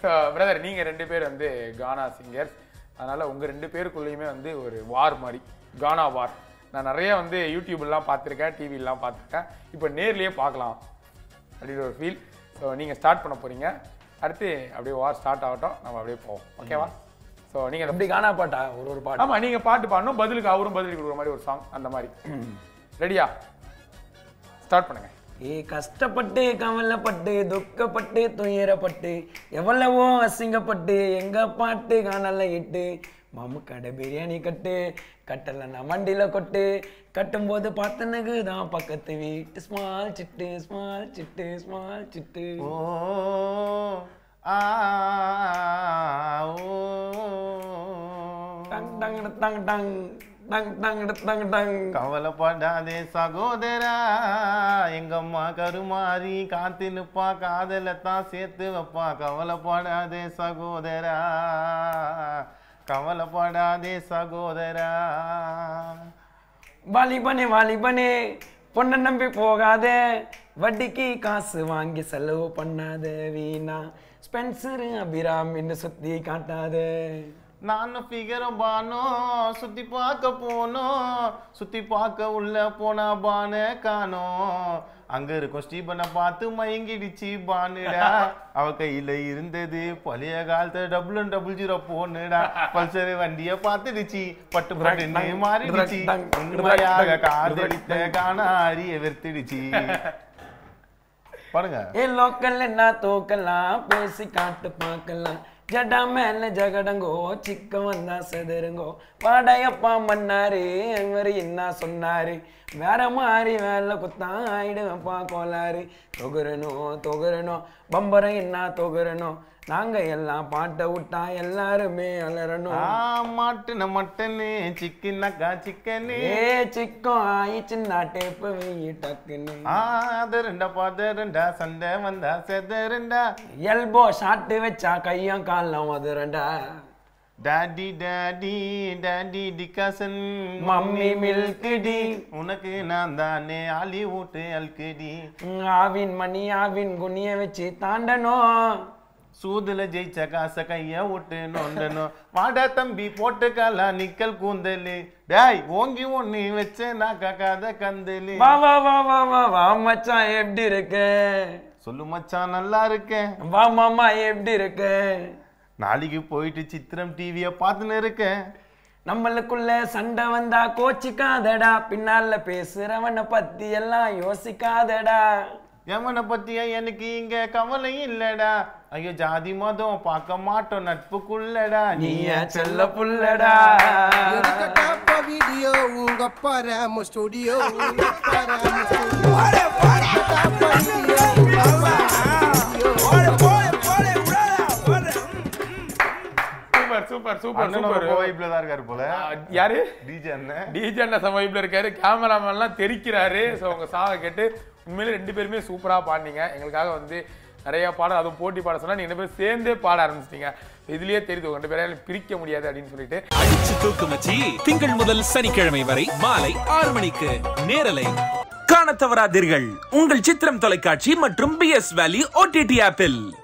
brother நீங்க ரெண்டு பேர் வந்து கானா சிங்கர்ஸ் அதனால உங்க ரெண்டு பேருக்குள்ளேயுமே வந்து ஒரு வார் மாதிரி கானா வார் நான் நிறைய வந்து யூடியூப்லாம் பார்த்துருக்கேன் டிவிலாம் பார்த்துருக்கேன் இப்போ நேர்லயே பார்க்கலாம் அப்படின்னு ஒரு ஃபீல் ஸோ நீங்கள் ஸ்டார்ட் பண்ண போறீங்க அடுத்து அப்படியே வார் ஸ்டார்ட் ஆகட்டும் நம்ம அப்படியே போவோம் ஓகேவா ஸோ நீங்கள் அப்படி காணா பாட்டா ஒரு ஒரு பாட்டு ஆமா நீங்க பாட்டு பாடணும் பதிலுக்கு அவரும் பதில் கொடுக்குற மாதிரி ஒரு சாங் அந்த மாதிரி ரெடியா ஸ்டார்ட் பண்ணுங்க ஏ கஷ்டப்பட்டு கவலைப்பட்டு துக்கப்பட்டு துயரப்பட்டு எவ்வளவோ அசிங்கப்பட்டு எங்க பாட்டு காணல இட்டு மாமு கடை பிரியாணி கட்டு கட்டல நான் வண்டியில கொட்டு கட்டும்போது பார்த்தனுக்கு தான் பக்கத்து வீட்டு ஸ்மால் சிட்டு ஸ்மால் சிட்டு ஸ்மால் சிட்டு ஓ ஆ ஓ டங் டங் டங் டங் டங் டங் டங் டங் கவலைப்படாதே சகோதரா எங்கம்மா கருமாறி காத்து நிப்பா காதல தான் சேர்த்து வைப்பா கவலைப்படாதே சகோதரா கவலைப்படாதே சகோதரா வாலிபனே வாலிபனே பொண்ணை நம்பி போகாத வட்டிக்கு காசு வாங்கி செலவு பண்ணாத வீணா ஸ்பென்சர் அபிராம் என்று சுத்தி காட்டாத நானும் ஃபிகரும் பானோ சுத்தி பார்க்க போனோம் சுத்தி பார்க்க உள்ள போனா பான காணோம் அங்க இருக்கும் ஸ்டீபனை பார்த்து மயங்கிடுச்சு பானுடா அவ கையில இருந்தது பழைய காலத்து டபுள் டபுள் ஜீரோ போனுடா பல்சர் வண்டிய பார்த்துடுச்சு பட்டு பட்டுன்னு மாறிடுச்சு உண்மையாக காதலித்த காணாரிய வெறுத்துடுச்சு பாருங்க ஏ லோக்கல் என்ன தோக்கலாம் பேசி காட்டு பார்க்கலாம் ஜடா மேல ஜகடங்கோ சிக்க வந்தா செதருங்கோ பாடையப்பா மன்னாரு இவரு என்ன சொன்னாரு வேற மாதிரி வேலை குத்தா ஆயிடுவேப்பா கோளாறு தொகுறணும் தொகுறணும் பம்பரம் என்ன தொகுறணும் நாங்க எல்லாம் பாட்டை விட்டா எல்லாருமே அலறணும் ஆ மாட்டுன மட்டனு சிக்கனக்கா சிக்கனு ஏ சிக்கம் ஆயி சின்ன டேப்பு வெயி டக்குன்னு ஆதரண்டா பாதரண்டா சண்டை வந்தா செதரண்டா எல்போ ஷாட்டு வச்சா கையும் காலம் அதுரண்டா daddy daddy daddy decoction mummy milk tea உனக்கு நான் தானே ஹாலிவுட் அல்கடி ஆவின் மணி ஆவின் குனிய வச்சு தாண்டணும் சூதுல ஜெயிச்ச காசை கைய விட்டு நொண்டணும் வாடா தம்பி போட்டுக்காலா நிக்கல் கூந்தலு டேய் ஓங்கி ஒண்ணு வச்ச நான் கக்காத கந்தலு வா வா வா வா வா வா மச்சான் எப்படி இருக்க சொல்லு மச்சான் நல்லா இருக்கேன் வா மாமா எப்படி இருக்க நாளைக்கு போயிட்டு சித்திரம் டிவிய பார்த்துன்னு இருக்கேன் நம்மளுக்குள்ள சண்டை வந்தா கோச்சிக்காதடா பின்னால பேசுறவனை பத்தி எல்லாம் யோசிக்காதடா எவனை பத்தியா எனக்கு இங்க கவலை இல்லடா ஐயோ ஜாதி மதம் பார்க்க மாட்டோம் நட்புக்குள்ளடா நீ என் செல்ல புள்ளடா எடுக்கட்டாப்ப வீடியோ உங்க பரம ஸ்டுடியோ உங்க பரம ஸ்டுடியோ எடுக்கட்டாப்ப வீடியோ உங்க சூப்பர் சூப்பர் சூப்பர் அண்ணன் சூப்பர் ரொம்ப வைப்ல தான் இருக்காரு போல யாரு டிஜே அண்ணன் டிஜே அண்ணா சம வைப்ல இருக்காரு கேமராமேன்லாம் தெரிக்கிறாரு ஸோ உங்க சாவை கேட்டு உண்மையிலே ரெண்டு பேருமே சூப்பரா பாடினீங்க எங்களுக்காக வந்து நிறைய பாடம் அதுவும் போட்டி பாட சொன்னா நீங்க ரெண்டு பேரும் சேர்ந்தே பாட ஆரம்பிச்சிட்டீங்க இதுலயே தெரியுது உங்க ரெண்டு பேரையும் பிரிக்க முடியாது அப்படின்னு சொல்லிட்டு அடிச்சு தூக்கு மச்சி திங்கள் முதல் சனிக்கிழமை வரை மாலை ஆறு மணிக்கு நேரலை காணத் தவறாதீர்கள் உங்கள் சித்திரம் தொலைக்காட்சி மற்றும் பி எஸ் வேலி ஓடிடி ஆப்பில்